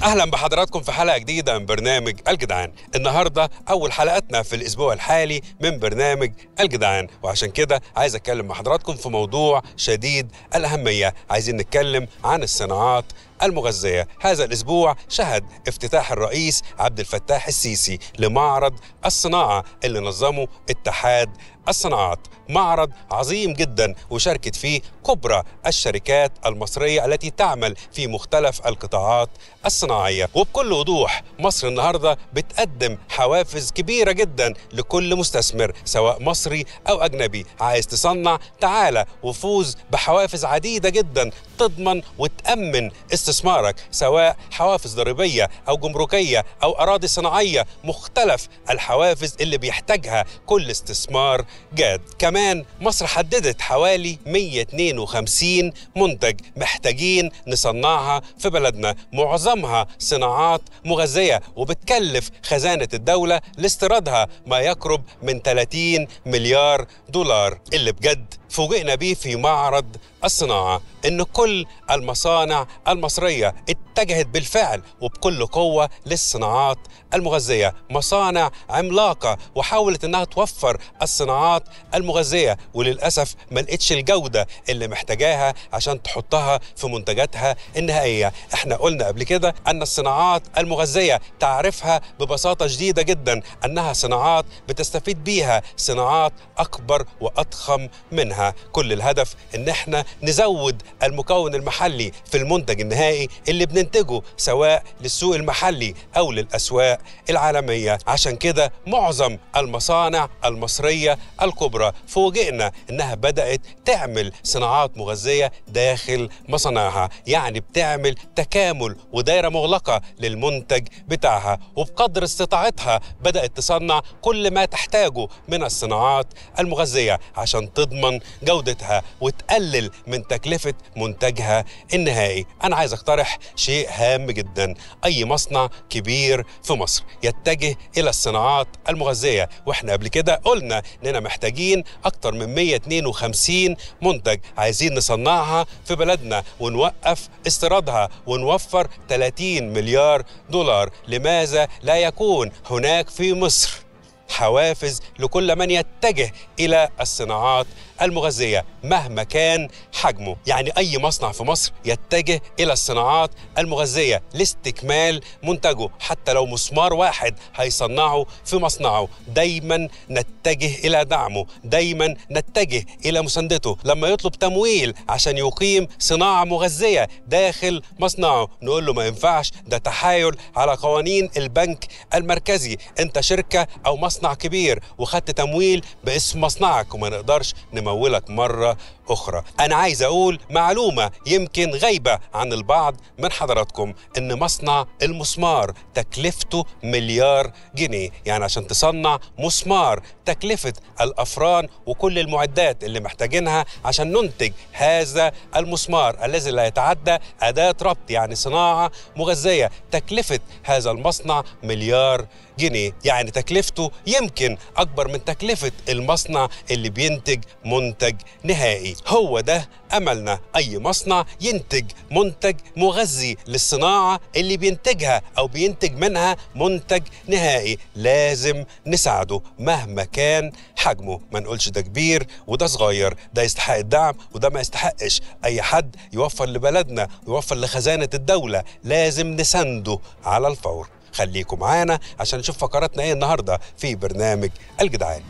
اهلا بحضراتكم في حلقه جديده من برنامج الجدعان النهارده اول حلقاتنا في الاسبوع الحالي من برنامج الجدعان وعشان كده عايز اتكلم مع حضراتكم في موضوع شديد الاهميه عايزين نتكلم عن الصناعات المغذية هذا الأسبوع شهد افتتاح الرئيس عبد الفتاح السيسي لمعرض الصناعة اللي نظمه اتحاد الصناعات معرض عظيم جدا وشاركت فيه كبرى الشركات المصرية التي تعمل في مختلف القطاعات الصناعية وبكل وضوح مصر النهاردة بتقدم حوافز كبيرة جدا لكل مستثمر سواء مصري أو أجنبي عايز تصنع تعالى وفوز بحوافز عديدة جدا تضمن وتأمن استثمارك سواء حوافز ضريبية أو جمركية أو أراضي صناعية مختلف الحوافز اللي بيحتاجها كل استثمار جاد كمان مصر حددت حوالي 152 منتج محتاجين نصنعها في بلدنا معظمها صناعات مغذية وبتكلف خزانة الدولة لاستيرادها ما يقرب من 30 مليار دولار اللي بجد فوجئنا بيه في معرض الصناعة إن كل المصانع المصرية اتجهت بالفعل وبكل قوة للصناعات المغذية مصانع عملاقة وحاولت إنها توفر الصناعات المغذية وللأسف ما لقتش الجودة اللي محتاجاها عشان تحطها في منتجاتها النهائية احنا قلنا قبل كده أن الصناعات المغذية تعرفها ببساطة شديدة جدا أنها صناعات بتستفيد بيها صناعات أكبر وأضخم منها كل الهدف ان احنا نزود المكون المحلي في المنتج النهائي اللي بننتجه سواء للسوق المحلي او للاسواق العالميه عشان كده معظم المصانع المصريه الكبرى فوجئنا انها بدات تعمل صناعات مغذيه داخل مصانعها يعني بتعمل تكامل ودايره مغلقه للمنتج بتاعها وبقدر استطاعتها بدات تصنع كل ما تحتاجه من الصناعات المغذيه عشان تضمن جودتها وتقلل من تكلفة منتجها النهائي أنا عايز أقترح شيء هام جدا أي مصنع كبير في مصر يتجه إلى الصناعات المغذية وإحنا قبل كده قلنا إننا محتاجين أكتر من 152 منتج عايزين نصنعها في بلدنا ونوقف استيرادها ونوفر 30 مليار دولار لماذا لا يكون هناك في مصر حوافز لكل من يتجه الى الصناعات المغذيه مهما كان حجمه، يعني اي مصنع في مصر يتجه الى الصناعات المغذيه لاستكمال منتجه، حتى لو مسمار واحد هيصنعه في مصنعه، دايما نتجه الى دعمه، دايما نتجه الى مساندته، لما يطلب تمويل عشان يقيم صناعه مغذيه داخل مصنعه، نقول له ما ينفعش ده تحايل على قوانين البنك المركزي، انت شركه او مصنع كبير وخدت تمويل باسم مصنعك وما نقدرش نمولك مرة أخرى أنا عايز أقول معلومة يمكن غايبة عن البعض من حضراتكم إن مصنع المسمار تكلفته مليار جنيه يعني عشان تصنع مسمار تكلفة الأفران وكل المعدات اللي محتاجينها عشان ننتج هذا المسمار الذي لا يتعدى أداة ربط يعني صناعة مغذية تكلفة هذا المصنع مليار جنيه يعني تكلفته يمكن أكبر من تكلفة المصنع اللي بينتج منتج نهائي هو ده أملنا أي مصنع ينتج منتج مغذي للصناعة اللي بينتجها أو بينتج منها منتج نهائي لازم نساعده مهما كان حجمه ما نقولش ده كبير وده صغير ده يستحق الدعم وده ما يستحقش أي حد يوفر لبلدنا ويوفر لخزانة الدولة لازم نسنده على الفور خليكم معانا عشان نشوف فقراتنا ايه النهارده في برنامج الجدعان